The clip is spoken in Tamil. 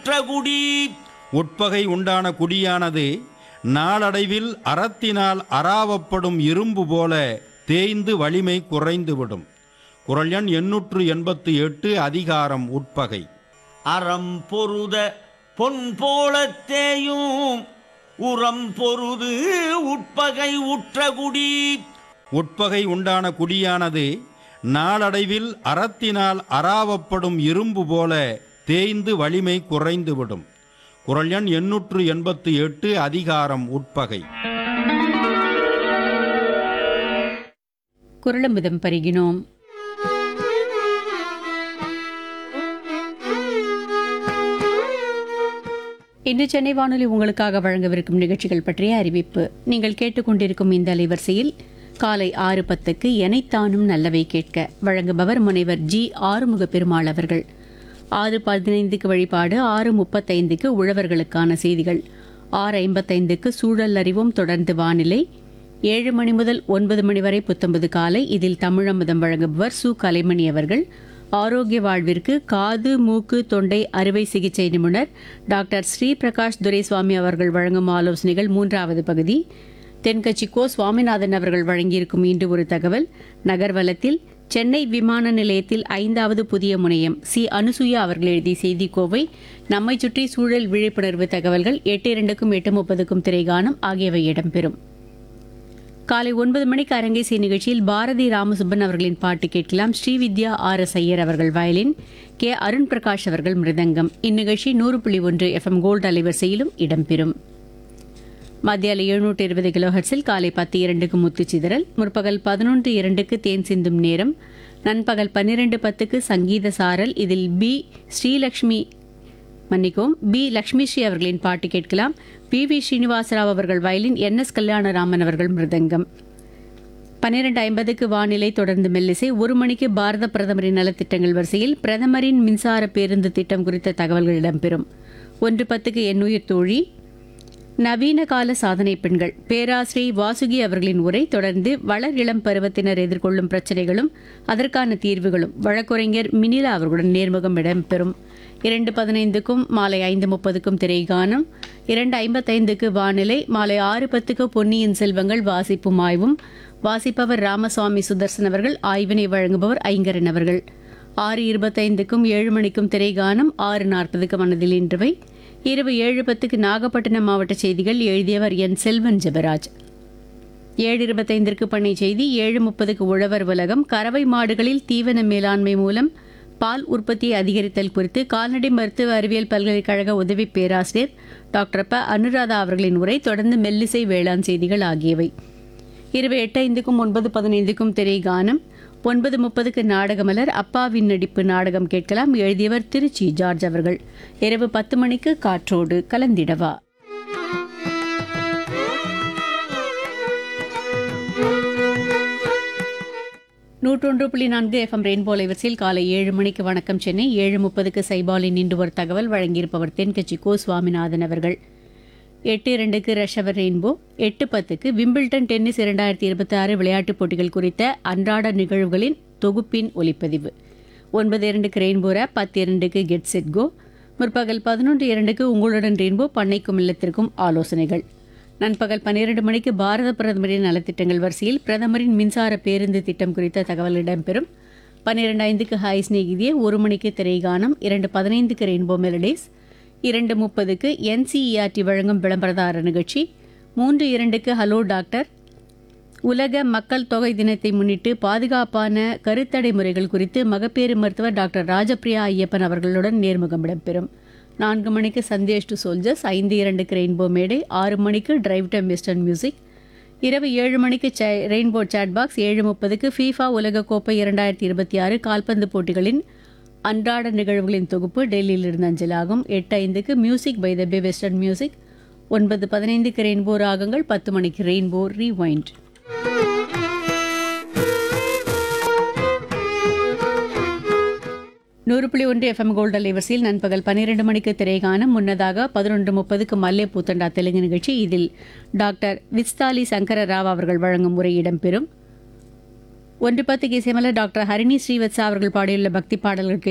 குடி உட்பகை உண்டான குடியானது நாளடைவில் அறத்தினால் அராவப்படும் இரும்பு போல தேய்ந்து வலிமை குறைந்துவிடும் குரல் எண் எண்ணூற்று எண்பத்தி எட்டு அதிகாரம் உட்பகை அறம் பொருத பொன் போலத்தேயும் உரம் பொருது உட்பகை உற்றகுடி உட்பகை உண்டான குடியானது நாளடைவில் அறத்தினால் அராவப்படும் இரும்பு போல தேய்ந்து வலிமை குறைந்துவிடும் குரல் எண் எண்ணூற்று எண்பத்தி எட்டு அதிகாரம் உட்பகை குரலம்புதம் பருகினோம் இன்று சென்னை வானொலி உங்களுக்காக வழங்கவிருக்கும் நிகழ்ச்சிகள் பற்றிய அறிவிப்பு நீங்கள் கேட்டுக்கொண்டிருக்கும் இந்த அலைவரிசையில் காலை ஆறு பத்துக்கு எனைத்தானும் நல்லவை கேட்க வழங்குபவர் முனைவர் ஜி ஆறுமுக பெருமாள் அவர்கள் ஆறு பதினைந்துக்கு வழிபாடு ஆறு முப்பத்தைந்துக்கு உழவர்களுக்கான செய்திகள் ஆறு ஐம்பத்தைந்துக்கு சூழல் அறிவும் தொடர்ந்து வானிலை ஏழு மணி முதல் ஒன்பது மணி வரை புத்தம்பது காலை இதில் தமிழமுதம் வழங்குபவர் சு கலைமணி அவர்கள் ஆரோக்கிய வாழ்விற்கு காது மூக்கு தொண்டை அறுவை சிகிச்சை நிபுணர் டாக்டர் ஸ்ரீ பிரகாஷ் துரைசுவாமி அவர்கள் வழங்கும் ஆலோசனைகள் மூன்றாவது பகுதி தென்கட்சி கோ சுவாமிநாதன் அவர்கள் வழங்கியிருக்கும் இன்று ஒரு தகவல் நகர்வலத்தில் சென்னை விமான நிலையத்தில் ஐந்தாவது புதிய முனையம் சி அனுசுயா அவர்கள் எழுதிய செய்திக்கோவை நம்மை சுற்றி சூழல் விழிப்புணர்வு தகவல்கள் எட்டு இரண்டுக்கும் எட்டு முப்பதுக்கும் திரைகானம் ஆகியவை இடம்பெறும் காலை ஒன்பது மணிக்கு அரங்கேசிய நிகழ்ச்சியில் பாரதி ராமசுப்பன் அவர்களின் பாட்டு கேட்கலாம் ஸ்ரீவித்யா ஆர் எஸ் ஐயர் அவர்கள் வயலின் கே அருண் பிரகாஷ் அவர்கள் மிருதங்கம் இந்நிகழ்ச்சி நூறு புள்ளி ஒன்று எஃப்எம் கோல்டு அலைவரிசையிலும் இடம்பெறும் மத்தியால எழுநூற்று இருபது கிலோஹெர்ட்ஸில் காலை பத்து இரண்டுக்கு முத்துச்சிதறல் முற்பகல் பதினொன்று இரண்டுக்கு தேன் சிந்தும் நேரம் நண்பகல் பன்னிரண்டு பத்துக்கு சங்கீத சாரல் இதில் பி ஸ்ரீலக்ஷ்மி மன்னிக்கவும் பி லக்ஷ்மி ஸ்ரீ அவர்களின் பாட்டு கேட்கலாம் பி வி ஸ்ரீனிவாசராவ் அவர்கள் வயலின் என் எஸ் கல்யாணராமன் அவர்கள் மிருதங்கம் பன்னிரண்டு ஐம்பதுக்கு வானிலை தொடர்ந்து மெல்லிசை ஒரு மணிக்கு பாரத பிரதமரின் நலத்திட்டங்கள் வரிசையில் பிரதமரின் மின்சார பேருந்து திட்டம் குறித்த தகவல்கள் இடம்பெறும் ஒன்று பத்துக்கு எண்ணுயிர் தோழி நவீன கால சாதனை பெண்கள் பேராசிரியை வாசுகி அவர்களின் உரை தொடர்ந்து வளர் இளம் பருவத்தினர் எதிர்கொள்ளும் பிரச்சனைகளும் அதற்கான தீர்வுகளும் வழக்குரைஞர் மினிலா அவர்களுடன் நேர்முகம் இடம்பெறும் இரண்டு பதினைந்துக்கும் மாலை ஐந்து முப்பதுக்கும் திரைகானம் இரண்டு ஐம்பத்தைந்துக்கு வானிலை மாலை ஆறு பத்துக்கு பொன்னியின் செல்வங்கள் வாசிப்பும் ஆய்வும் வாசிப்பவர் ராமசுவாமி சுதர்சன் அவர்கள் ஆய்வினை வழங்குபவர் ஐங்கரன் அவர்கள் ஆறு இருபத்தைந்துக்கும் ஏழு மணிக்கும் திரைகானம் ஆறு நாற்பதுக்கு மனதில் இன்றவை இரவு ஏழு பத்துக்கு நாகப்பட்டினம் மாவட்ட செய்திகள் எழுதியவர் என் செல்வன் ஜெபராஜ் ஏழு இருபத்தைந்திற்கு பண்ணை செய்தி ஏழு முப்பதுக்கு உழவர் உலகம் கறவை மாடுகளில் தீவன மேலாண்மை மூலம் பால் உற்பத்தியை அதிகரித்தல் குறித்து கால்நடை மருத்துவ அறிவியல் பல்கலைக்கழக உதவி பேராசிரியர் டாக்டர் ப அனுராதா அவர்களின் உரை தொடர்ந்து மெல்லிசை வேளாண் செய்திகள் ஆகியவை இரவு எட்டு ஐந்துக்கும் ஒன்பது பதினைந்துக்கும் திரைகானம் ஒன்பது முப்பதுக்கு நாடகமலர் அப்பாவின் நடிப்பு நாடகம் கேட்கலாம் எழுதியவர் திருச்சி ஜார்ஜ் அவர்கள் இரவு பத்து மணிக்கு காற்றோடு கலந்திடவா நூற்றொன்று புள்ளி நான்கு எஃப்எம் ரெயின்போ லைவர்ஸில் காலை ஏழு மணிக்கு வணக்கம் சென்னை ஏழு முப்பதுக்கு சைபாலின் இன்று ஒரு தகவல் வழங்கியிருப்பவர் தென்கட்சி கோ சுவாமிநாதன் அவர்கள் எட்டு இரண்டுக்கு ரஷவர் ரெயின்போ எட்டு பத்துக்கு விம்பிள்டன் டென்னிஸ் இரண்டாயிரத்தி இருபத்தி ஆறு விளையாட்டுப் போட்டிகள் குறித்த அன்றாட நிகழ்வுகளின் தொகுப்பின் ஒலிப்பதிவு ஒன்பது இரண்டுக்கு ரெயின்போ ரேப் பத்து இரண்டுக்கு கெட் செட் கோ முற்பகல் பதினொன்று இரண்டுக்கு உங்களுடன் ரெயின்போ பண்ணைக்கும் இல்லத்திற்கும் ஆலோசனைகள் நண்பகல் பன்னிரண்டு மணிக்கு பாரத பிரதமரின் நலத்திட்டங்கள் வரிசையில் பிரதமரின் மின்சார பேருந்து திட்டம் குறித்த தகவல் இடம்பெறும் பன்னிரண்டு ஐந்துக்கு ஹாய் ஸ்நேகிதியே ஒரு மணிக்கு திரைகானம் இரண்டு பதினைந்துக்கு ரெயின்போ மெலடிஸ் இரண்டு முப்பதுக்கு என்சிஇஆர்டி வழங்கும் விளம்பரதார நிகழ்ச்சி மூன்று இரண்டுக்கு ஹலோ டாக்டர் உலக மக்கள் தொகை தினத்தை முன்னிட்டு பாதுகாப்பான கருத்தடை முறைகள் குறித்து மகப்பேறு மருத்துவர் டாக்டர் ராஜபிரியா ஐயப்பன் அவர்களுடன் நேர்முகம் இடம்பெறும் நான்கு மணிக்கு சந்தேஷ் டு சோல்ஜர்ஸ் ஐந்து இரண்டுக்கு ரெயின்போ மேடை ஆறு மணிக்கு டிரைவ் டைம் வெஸ்டர்ன் மியூசிக் இரவு ஏழு மணிக்கு சே- ரெயின்போ சாட் பாக்ஸ் ஏழு முப்பதுக்கு ஃபீஃபா உலகக்கோப்பை இரண்டாயிரத்தி இருபத்தி ஆறு கால்பந்து போட்டிகளின் அன்றாட நிகழ்வுகளின் தொகுப்பு டெல்லியிலிருந்து அஞ்சலாகும் எட்டு ஐந்துக்கு music by the bay western music ஒன்பது பதினைந்துக்கு ரெயின்போ ராகங்கள் பத்து மணிக்கு ரெயின்போ ரீவைண்ட் நூறு புள்ளி ஒன்று எஃப்எம் கோல்டு அலைவரிசையில் நண்பகல் பன்னிரண்டு மணிக்கு திரைகானம் முன்னதாக பதினொன்று முப்பதுக்கு மல்லே பூத்தண்டா தெலுங்கு நிகழ்ச்சி இதில் டாக்டர் விஸ்தாலி சங்கர ராவ் அவர்கள் வழங்கும் உரை இடம்பெறும் ஒன்று பத்துக்கு இசைமலர் டாக்டர் ஹரிணி ஸ்ரீவத்சா அவர்கள் பாடியுள்ள பக்தி பாடல்கள் கேட்டு